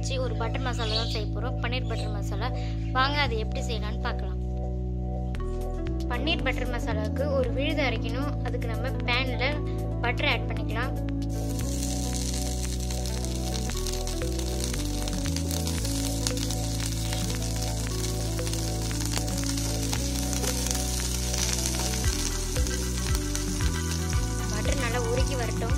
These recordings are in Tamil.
வச்சு ஒரு பட்டர் மசாலா தான் செய்ய போகிறோம் பன்னீர் பட்டர் மசாலா வாங்க அது எப்படி செய்யலாம்னு பார்க்கலாம் பன்னீர் பட்டர் மசாலாவுக்கு ஒரு விழுது அரைக்கணும் அதுக்கு நம்ம பேனில் பட்டர் ஆட் பண்ணிக்கலாம் பட்டர் நல்லா உருக்கி வரட்டும்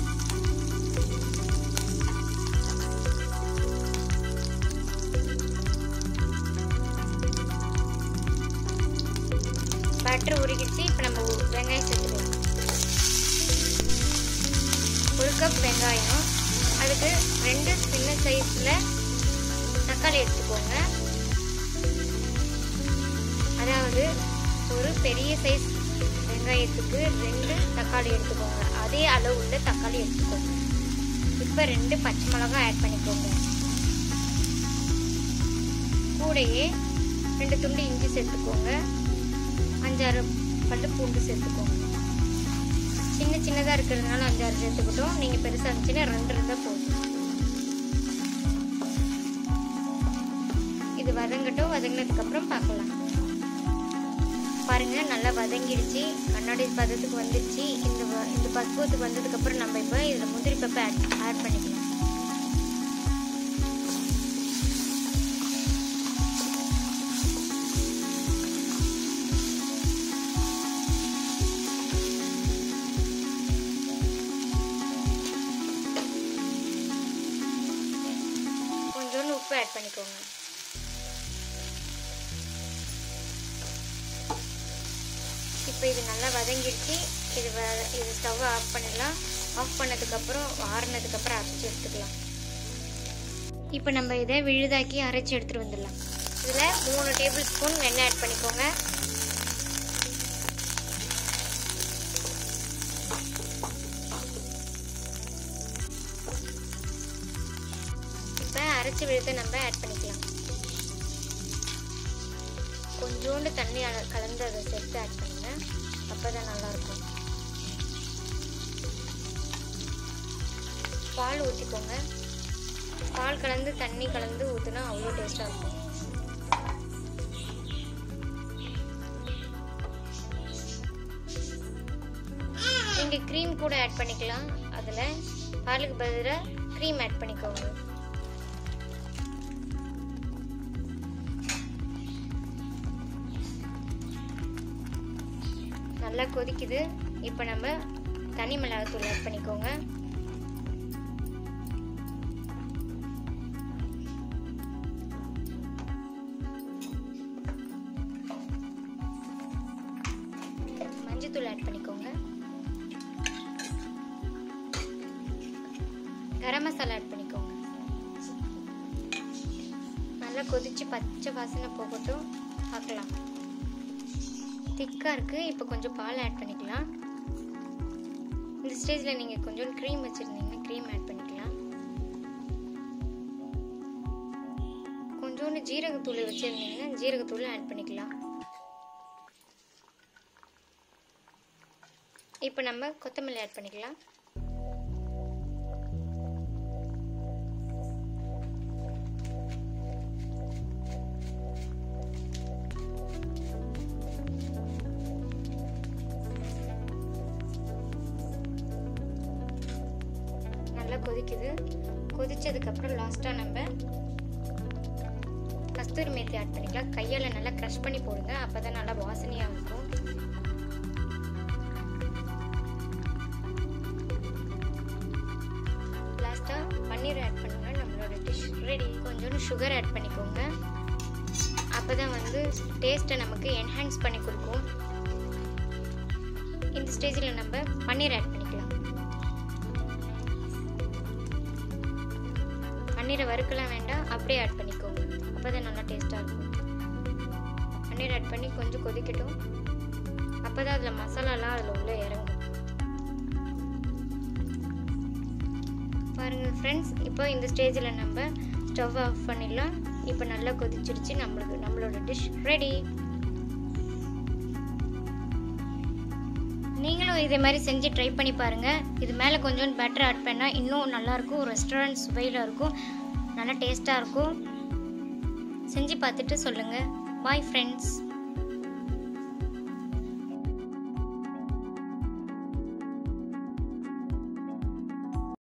பட்டர் உருகிடுச்சு இப்போ நம்ம வெங்காயம் சேர்த்துக்கலாம் ஒரு கப் வெங்காயம் அதுக்கு ரெண்டு சின்ன சைஸில் தக்காளி எடுத்துக்கோங்க அதாவது ஒரு பெரிய சைஸ் வெங்காயத்துக்கு ரெண்டு தக்காளி எடுத்துக்கோங்க அதே அளவு உள்ள தக்காளி எடுத்துக்கோங்க இப்போ ரெண்டு பச்சை மிளகாய் ஆட் பண்ணிக்கோங்க கூடையே ரெண்டு துண்டு இஞ்சி சேர்த்துக்கோங்க அஞ்சாறு பல்லு பூண்டு சேர்த்துக்கோங்க சின்ன சின்னதாக இருக்கிறதுனால அஞ்சாறு சேர்த்துக்கிட்டோம் நீங்கள் பெருசாக இருந்துச்சுன்னா ரெண்டு இருந்தால் போதும் இது வதங்கட்டும் வதங்கினதுக்கப்புறம் பார்க்கலாம் பாருங்க நல்லா வதங்கிடுச்சு கண்ணாடி பதத்துக்கு வந்துடுச்சு இந்த வ- இந்த பக்குவத்துக்கு வந்ததுக்கப்புறம் நம்ம இப்போ இதில் முந்திரி பருப்பு ஆட் ஆட் பண்ணிக்கலாம் கொஞ்சோண்டு உப்பு ஆட் பண்ணிக்கோங்க இப்போ இது நல்லா வதங்கிடுச்சு இது வ இது ஸ்டவ்வை ஆஃப் பண்ணிடலாம் ஆஃப் பண்ணதுக்கப்புறம் ஆறுனதுக்கப்புறம் அரைச்சி எடுத்துக்கலாம் இப்போ நம்ம இதை விழுதாக்கி அரைச்சி எடுத்துகிட்டு வந்துடலாம் இதில் மூணு டேபிள் ஸ்பூன் வெண்ணெய் ஆட் பண்ணிக்கோங்க இப்போ அரைச்சி விழுதை நம்ம ஆட் பண்ணிக்கலாம் கொஞ்சோண்டு தண்ணி அள- கலந்து அதை சேர்த்து ஆட் பண்ணுங்க அப்போ தான் நல்லாயிருக்கும் பால் ஊற்றிக்கோங்க பால் கலந்து தண்ணி கலந்து ஊற்றினா அவ்வளோ டேஸ்ட்டாக இருக்கும் நீங்கள் க்ரீம் கூட ஆட் பண்ணிக்கலாம் அதில் பாலுக்கு பதிலாக க்ரீம் ஆட் பண்ணிக்கோங்க நல்லா கொதிக்குது இப்போ நம்ம தனி மிளகாத்தூள் ஆட் பண்ணிக்கோங்க மஞ்சத்தூள் ஆட் பண்ணிக்கோங்க கரம் மசாலா ஆட் பண்ணிக்கோங்க நல்லா கொதிச்சு பச்சை வாசனை போகட்டும் பார்க்கலாம் திக்காக இருக்குது இப்போ கொஞ்சம் பால் ஆட் பண்ணிக்கலாம் இந்த ஸ்டேஜில் நீங்கள் கொஞ்சம் க்ரீம் வச்சுருந்தீங்கன்னா க்ரீம் ஆட் பண்ணிக்கலாம் கொஞ்சோண்டு ஜீரகத்தூள் வச்சுருந்தீங்கன்னா ஜீரகத்தூள் ஆட் பண்ணிக்கலாம் இப்போ நம்ம கொத்தமல்லி ஆட் பண்ணிக்கலாம் நல்லா கொதிக்குது கொதிச்சதுக்கப்புறம் லாஸ்ட்டாக நம்ம கஸ்தூரி மேத்தி ஆட் பண்ணிக்கலாம் கையால் நல்லா க்ரஷ் பண்ணி போடுங்க அப்போ தான் நல்லா வாசனையாக இருக்கும் லாஸ்ட்டாக பன்னீர் ஆட் பண்ணோம்னா நம்மளோட டிஷ் ரெடி கொஞ்சோண்டு சுகர் ஆட் பண்ணிக்கோங்க அப்போ தான் வந்து டேஸ்ட்டை நமக்கு என்ஹான்ஸ் பண்ணி கொடுக்கும் இந்த ஸ்டேஜில் நம்ம பன்னீர் ஆட் பண்ணிக்கலாம் பன்னீரை வறுக்கலாம் வேண்டாம் அப்படியே ஆட் பண்ணிக்கோங்க அப்போ தான் நல்லா டேஸ்ட்டாக இருக்கும் பன்னீர் ஆட் பண்ணி கொஞ்சம் கொதிக்கட்டும் அப்போ தான் அதில் மசாலாலாம் அதில் உள்ளே இறங்கும் பாருங்கள் ஃப்ரெண்ட்ஸ் இப்போ இந்த ஸ்டேஜில் நம்ம ஸ்டவ் ஆஃப் பண்ணிடலாம் இப்போ நல்லா கொதிச்சிருச்சு நம்மளுக்கு நம்மளோட டிஷ் ரெடி நீங்களும் இதே மாதிரி செஞ்சு ட்ரை பண்ணி பாருங்கள் இது மேலே கொஞ்சம் பட்டர் ஆட் பண்ணால் இன்னும் நல்லாயிருக்கும் ரெஸ்டாரண்ட் சுவையில் இருக்கும் நல்லா டேஸ்ட்டாக இருக்கும் செஞ்சு பார்த்துட்டு சொல்லுங்கள் பாய் ஃப்ரெண்ட்ஸ்